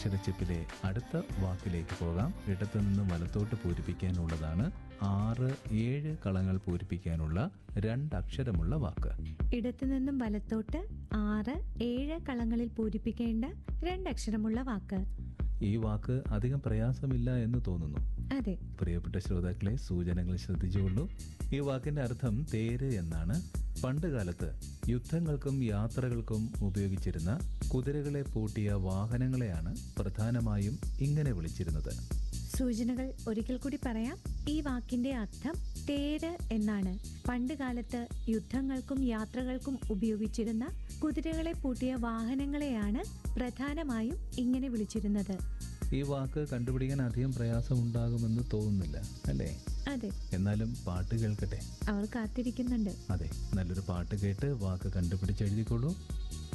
അക്ഷരച്ചിപ്പിലെ അടുത്ത വാക്കിലേക്ക് പോകാം ഇടത്തു നിന്ന് വലത്തോട്ട് പൂരിപ്പിക്കാനുള്ളതാണ് ആറ് ഏഴ് കളങ്ങൾ പൂരിപ്പിക്കാനുള്ള രണ്ടക്ഷരമുള്ള വാക്ക് ഇടത്തുനിന്നും വലത്തോട്ട് ആറ് ഏഴ് കളങ്ങളിൽ പൂരിപ്പിക്കേണ്ട രണ്ടക്ഷരമുള്ള വാക്ക് ഈ വാക്ക് അധികം പ്രയാസമില്ല എന്ന് തോന്നുന്നു അതെ പ്രിയപ്പെട്ട ശ്രോതാക്കളെ സൂചനകൾ ശ്രദ്ധിച്ചുകൊള്ളൂ ഈ വാക്കിന്റെ അർത്ഥം തേര് എന്നാണ് പണ്ട് കാലത്ത് യുദ്ധങ്ങൾക്കും യാത്രകൾക്കും ഉപയോഗിച്ചിരുന്ന കുതിരകളെ പൂട്ടിയ വാഹനങ്ങളെയാണ് പ്രധാനമായും ഇങ്ങനെ വിളിച്ചിരുന്നത് സൂചനകൾ ഒരിക്കൽ കൂടി പറയാം ഈ വാക്കിന്റെ അർത്ഥം തേര് എന്നാണ് പണ്ട് കാലത്ത് യുദ്ധങ്ങൾക്കും യാത്രകൾക്കും ഉപയോഗിച്ചിരുന്ന കുതിരകളെ പൂട്ടിയ വാഹനങ്ങളെയാണ് പ്രധാനമായും ഇങ്ങനെ വിളിച്ചിരുന്നത് ഈ വാക്ക് കണ്ടുപിടിക്കാൻ അധികം പ്രയാസമുണ്ടാകുമെന്ന് തോന്നുന്നില്ല അല്ലേ അതെ എന്നാലും പാട്ട് കേൾക്കട്ടെ അവർ കാത്തിരിക്കുന്നുണ്ട് അതെ നല്ലൊരു പാട്ട് കേട്ട് വാക്ക് കണ്ടുപിടിച്ചെഴുതിക്കൊള്ളൂ